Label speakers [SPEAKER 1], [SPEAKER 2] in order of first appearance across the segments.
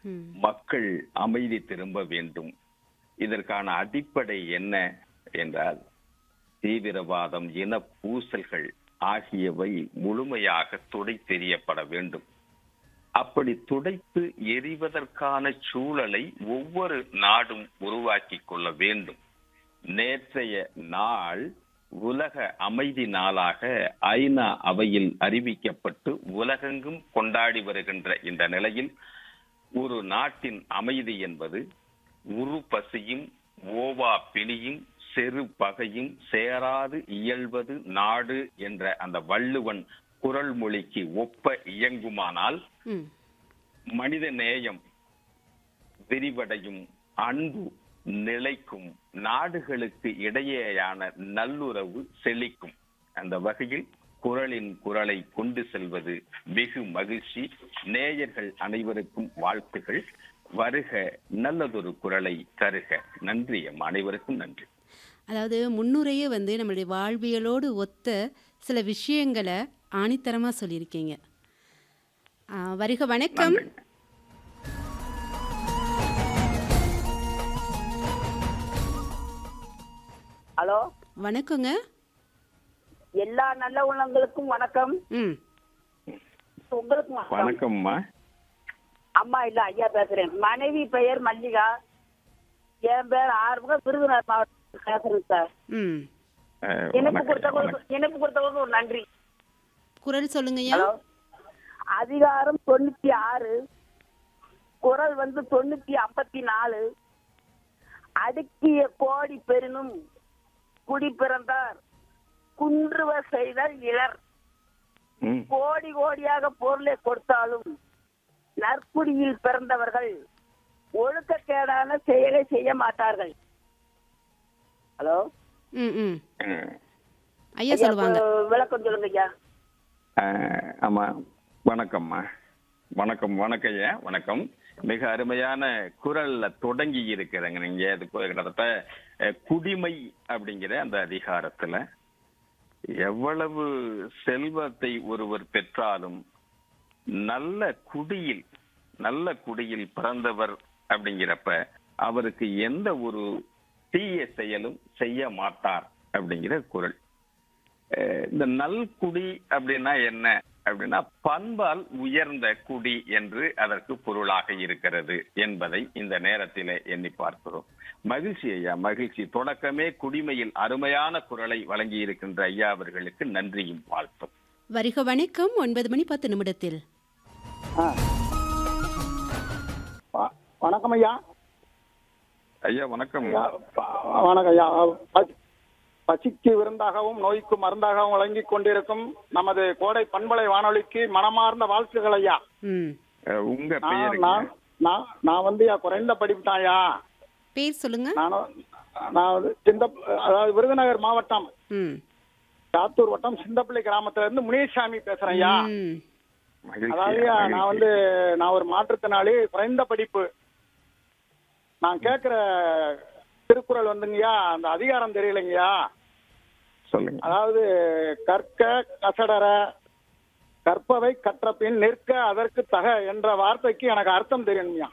[SPEAKER 1] ம்
[SPEAKER 2] மக்கள் அமைதி திரும்ப வேண்டும் இதற்கான அடிப்படை என்ன என்றால் தீவிரவாதம் இன பூசல்கள் ஆகியவை முழுமையாக துடை தெரியப்பட வேண்டும் அப்படி துடைத்து எரிவதற்கான சூழலை ஒவ்வொரு நாடும் உருவாக்கி கொள்ள வேண்டும் நேற்றைய நாள் உலக அமைதி நாளாக ஐநா அவையில் அறிவிக்கப்பட்டு உலகெங்கும் கொண்டாடி வருகின்ற இந்த நிலையில் ஒரு நாட்டின் அமைதி என்பது உரு பசியும் ஓவா பிணியும் செரு பகையும் சேராது இயல்வது நாடு என்ற அந்த வள்ளுவன் குரல் மொழிக்கு ஒப்ப இயங்குமானால்
[SPEAKER 1] ம்
[SPEAKER 2] மனித நேயம் விரிவடையும் அன்பு நிலைக்கும் நாடுகளுக்கு இடையேயான நல்லுறவு செழிக்கும் அந்த வகையில் குரலின் குரலை கொண்டு செல்வது வெகு மகிழ்ச்சி நேயர்கள் அனைவருக்கும் வாழ்த்துகள் வருக நல்லதொரு குரலை தருக நன்றி எம் அனைவருக்கும் நன்றி
[SPEAKER 1] அதாவது முன்னுரையே வந்து நம்மளுடைய வாழ்வியலோடு ஒத்த சில விஷயங்களை ஆணித்தரமாக சொல்லியிருக்கீங்க ஆ, வருக வணக்கம்
[SPEAKER 2] நன்றி.
[SPEAKER 3] ஹலோ
[SPEAKER 1] வணக்கங்க
[SPEAKER 3] எல்லா நல்ல உள்ளங்களுக்கும் வணக்கம்
[SPEAKER 1] ம்
[SPEAKER 3] உங்களுக்கும் வணக்கம்
[SPEAKER 2] வணக்கம்மா
[SPEAKER 3] அம்மா இல்ல ஐயா பேசுறேன் மனைவி பெயர் மல்லிகா என் பேர் ஆறுமுக விருதுநகர் மாவட்டம் பேசுறேன் சார்
[SPEAKER 1] ம்
[SPEAKER 2] அஹ்,
[SPEAKER 3] இணைப்பு
[SPEAKER 2] வணக்கம்,
[SPEAKER 3] கொடுத்தவங்களுக்கு இணைப்பு கொடுத்தவங்களுக்கு ஒரு நன்றி
[SPEAKER 1] குரல் சொல்லுங்கய்யா
[SPEAKER 3] ஹலோ அதிகாரம் தொண்ணூத்தி ஆறு குரல் வந்து தொண்ணூத்தி ஐம்பத்தி நாலு அடுக்கிய கோடி பெறினும் குடி பிறந்தார் குன்றுவ செய்தல் இளர்
[SPEAKER 2] ம்,
[SPEAKER 3] கோடி கோடியாக பொருளை கொடுத்தாலும் நற்குடியில் பிறந்தவர்கள் ஒழுக்கக்கேடான செயலை செய்ய மாட்டார்கள் ஹலோ
[SPEAKER 1] ம் ம்
[SPEAKER 2] அஹ்,
[SPEAKER 1] ஐயா சொல்லுவாங்க
[SPEAKER 3] ஐயா, விளக்கம் சொல்லுங்க ஐயா
[SPEAKER 2] அஹ், ஆமா வணக்கம்மா வணக்கம் வணக்கம் ஐயா வணக்கம் மிக அருமையான குரல்ல தொடங்கி இருக்கிறங்க நீங்க இது கிட்டத்தட்ட அஹ், குடிமை அப்படிங்கிற அந்த அதிகாரத்துல எவ்வளவு செல்வத்தை ஒருவர் பெற்றாலும் நல்ல குடியில் நல்ல குடியில் பிறந்தவர் அப்படிங்கிறப்ப அவருக்கு எந்த ஒரு தீய செயலும் செய்ய மாட்டார் அப்படிங்கிற குரல் அஹ் இந்த நல்குடி அப்படின்னா என்ன அப்படின்னா பண்பால் உயர்ந்த குடி என்று அதற்கு பொருளாக இருக்கிறது என்பதை இந்த நேரத்திலே எண்ணி பார்க்கிறோம் மகிழ்ச்சி ஐயா மகிழ்ச்சி தொடக்கமே குடிமையில் அருமையான குரலை வழங்கி இருக்கின்ற ஐயா அவர்களுக்கு நன்றியும் வாழ்த்தும்
[SPEAKER 1] வருக வணக்கம் ஒன்பது மணி பத்து நிமிடத்தில்
[SPEAKER 4] ஆ. வ- வணக்கம் ஐயா
[SPEAKER 2] ஐயா வணக்கம்
[SPEAKER 4] ஐயா, ப- வணக்கம் ஐயா ப- பசிக்கு விருந்தாகவும் நோய்க்கு மருந்தாகவும் வழங்கிக் கொண்டிருக்கும் நமது கோடை பண்பலை வானொலிக்கு மனமார்ந்த வாழ்த்துக்கள் ஐயா
[SPEAKER 2] அஹ் உங்க
[SPEAKER 4] நான்
[SPEAKER 2] பெயருங்க
[SPEAKER 4] நான் நான் நான் வந்து ஐயா குறைந்த படிப்பு தான்யா
[SPEAKER 1] பேர் சொல்லுங்க
[SPEAKER 4] நானும் நான் வந்து சிந்த அதாவது விருதுநகர் மாவட்டம்
[SPEAKER 1] ம்
[SPEAKER 4] சாத்தூர் வட்டம் சிந்தப்பள்ளி கிராமத்துல இருந்து முனியசாமி பேசுறேன் ஐயா
[SPEAKER 1] ம்
[SPEAKER 2] மகிழ்ச்சி
[SPEAKER 4] அதாவது
[SPEAKER 2] ஐயா,
[SPEAKER 4] நான்
[SPEAKER 2] மகிழ்ச்சி.
[SPEAKER 4] வந்து நான் ஒரு மாற்றுத்திறனாளி குறைந்த படிப்பு நான் கேட்கிற திருக்குறள் வந்துங்கய்யா அந்த அதிகாரம் தெரியலைங்கய்யா
[SPEAKER 2] சொல்லுங்க
[SPEAKER 4] அதாவது கற்க கசடர கற்பவை கற்ற பின் நிற்க அதற்கு தக என்ற வார்த்தைக்கு எனக்கு அர்த்தம் தெரியணும்யா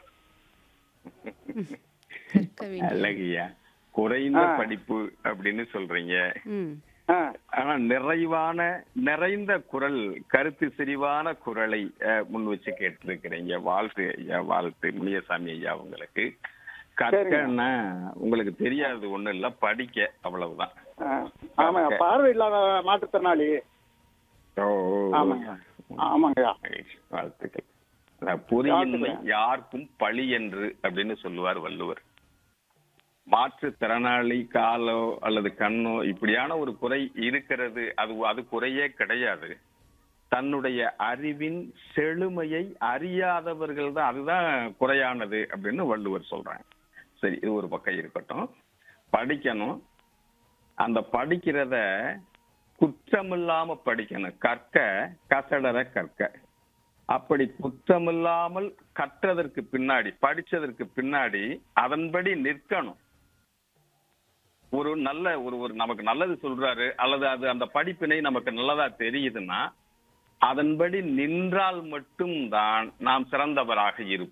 [SPEAKER 1] கற்க வேண்டும்
[SPEAKER 2] அழகியா குறைந்த
[SPEAKER 4] ஆ.
[SPEAKER 2] படிப்பு அப்படின்னு சொல்றீங்க
[SPEAKER 1] ம்
[SPEAKER 4] ஆ,
[SPEAKER 2] ஆனா நிறைவான நிறைந்த குரல் கருத்து செறிவான குரலை அஹ், முன் வச்சு கேட்டிருக்கிறீங்க வாழ்த்து ஐயா வாழ்த்து முனியசாமி ஐயா உங்களுக்கு கற்கன்னா உங்களுக்கு தெரியாது ஒண்ணு இல்ல படிக்க அவ்வளவுதான்
[SPEAKER 4] ஆ. ஆமாய்யா பார்வை இல்லாத மாற்றுத்திறனாளி
[SPEAKER 2] ஓ, ஓ, ஓ.
[SPEAKER 4] ஆமாங்க. ஆமாங்கய்யா
[SPEAKER 2] மகிழ்ச்சி. வாழ்த்துக்கள் அதான் பொறியின்மை
[SPEAKER 4] வாழ்த்துக்கள்.
[SPEAKER 2] யாருக்கும் பழி என்று அப்படின்னு சொல்லுவார் வள்ளுவர் மாற்றுத்திறனாளி காலோ அல்லது கண்ணோ இப்படியான ஒரு குறை இருக்கிறது அது அது குறையே கிடையாது தன்னுடைய அறிவின் செழுமையை அறியாதவர்கள் தான் அதுதான் குறையானது அப்படின்னு வள்ளுவர் சொல்றாங்க சரி இது ஒரு பக்கம் இருக்கட்டும் படிக்கணும் அந்த படிக்கிறத குற்றமில்லாம படிக்கணும் கற்க கசடர கற்க அப்படி குற்றமில்லாமல் கற்றதற்கு பின்னாடி படிச்சதற்கு பின்னாடி அதன்படி நிற்கணும் ஒரு நல்ல ஒரு ஒரு நமக்கு நல்லது சொல்றாரு அல்லது அது அந்த படிப்பினை நமக்கு நல்லதா தெரியுதுன்னா அதன்படி நின்றால் மட்டும்தான் நாம் சிறந்தவராக இருப்போம்